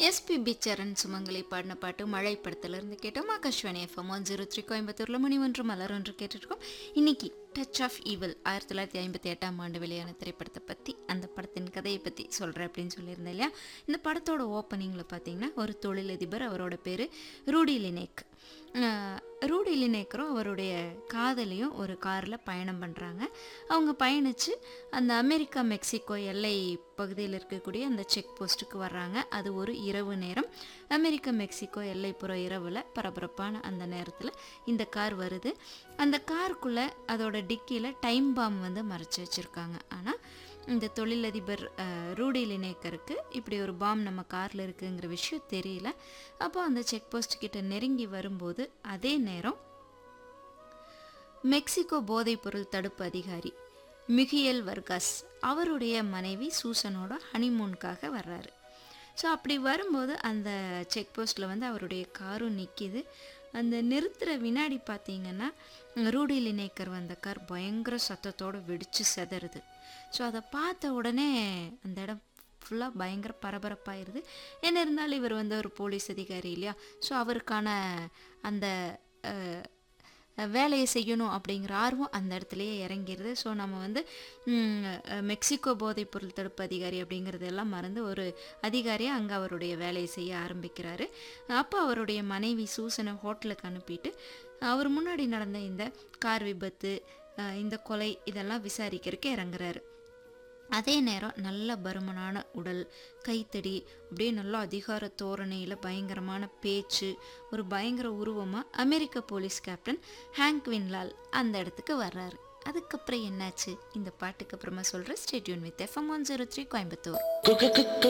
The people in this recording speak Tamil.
எஸ்பிபி சரண் சுமங்கலி பாடின பாட்டு மழை படத்திலிருந்து கேட்டோம் Akashvani FM one zero three கோயம்புத்தூரில் மணி ஒன்று மலர் ஒன்று கேட்டுருக்கோம் இன்னைக்கு டச் ஆஃப் ஈவில் ஆயிரத்தி தொள்ளாயிரத்தி ஐம்பத்தி எட்டாம் ஆண்டு வெளியான திரைப்படத்தை பற்றி அந்த படத்தின் கதையை பற்றி சொல்கிறேன் அப்படின்னு சொல்லியிருந்தேன் இல்லையா இந்த படத்தோட ஓப்பனிங்கில் பார்த்தீங்கன்னா ஒரு தொழிலதிபர் அவரோட பேர் ரூடி லினேக் அஹ் ரூடி லினேக்கரும் அவருடைய காதலியும் ஒரு காரில் பயணம் பண்ணுறாங்க அவங்க பயணித்து அந்த அமெரிக்கா மெக்சிகோ எல்லை பகுதியில் இருக்கக்கூடிய அந்த செக் போஸ்ட்டுக்கு வர்றாங்க அது ஒரு இரவு நேரம் அமெரிக்கா மெக்சிகோ எல்லைப்புற இரவில் பரபரப்பான அந்த நேரத்தில் இந்த கார் வருது அந்த காருக்குள்ளே அதோட டிக்கியில் டைம் பாம் வந்து மறைச்சி வச்சுருக்காங்க ஆனால் இந்த தொழிலதிபர் அஹ், ரூடி லினேக்கருக்கு இப்படி ஒரு பாம் நம்ம காரில் இருக்குங்கிற விஷயம் தெரியல அப்போ அந்த செக் போஸ்ட் கிட்ட நெருங்கி வரும்போது அதே நேரம் மெக்சிகோ போதைப்பொருள் தடுப்பு அதிகாரி மிகியல் வர்காஸ் அவருடைய மனைவி சூசனோட ஹனிமூனுக்காக வர்றாரு ஸோ அப்படி வரும்போது அந்த செக் போஸ்ட்டில் வந்து அவருடைய காரும் நிற்கிது அந்த நிறுத்துகிற வினாடி பார்த்தீங்கன்னா ரூடி லினேக்கர் வந்த கார் பயங்கர சத்தத்தோடு வெடித்து செதறுது ஸோ அதை பார்த்த உடனே அந்த இடம் ஃபுல்லாக பயங்கர பரபரப்பாயிருது என்ன இருந்தாலும் இவர் வந்து ஒரு போலீஸ் அதிகாரி இல்லையா ஸோ அவருக்கான அந்த அஹ், வேலையை செய்யணும் அப்படிங்கிற ஆர்வம் அந்த இடத்துலையே இறங்கிடுது ஸோ நம்ம வந்து ம், அஹ், மெக்சிகோ போதைப்பொருள் தடுப்பு அதிகாரி அப்படிங்கிறதெல்லாம் மறந்து ஒரு அதிகாரியாக அங்கே அவருடைய வேலையை செய்ய ஆரம்பிக்கிறாரு அப்போ அவருடைய மனைவி சூசனை ஹோட்டலுக்கு அனுப்பிட்டு அவர் முன்னாடி நடந்த இந்த கார் விபத்து அஹ், இந்த கொலை இதெல்லாம் விசாரிக்கிறதுக்கு இறங்குறாரு அதே நேரம் நல்ல பருமனான உடல் கைத்தடி அப்படியே நல்ல அதிகார தோரணையில் பயங்கரமான பேச்சு ஒரு பயங்கர உருவமாக அமெரிக்க போலீஸ் கேப்டன் ஹேங்க் வின்லால் அந்த இடத்துக்கு வர்றாரு அதுக்கப்புறம் என்னாச்சு இந்த பாட்டுக்கு அப்புறமா சொல்கிறேன் stay tuned with FM one zero three Coimbatore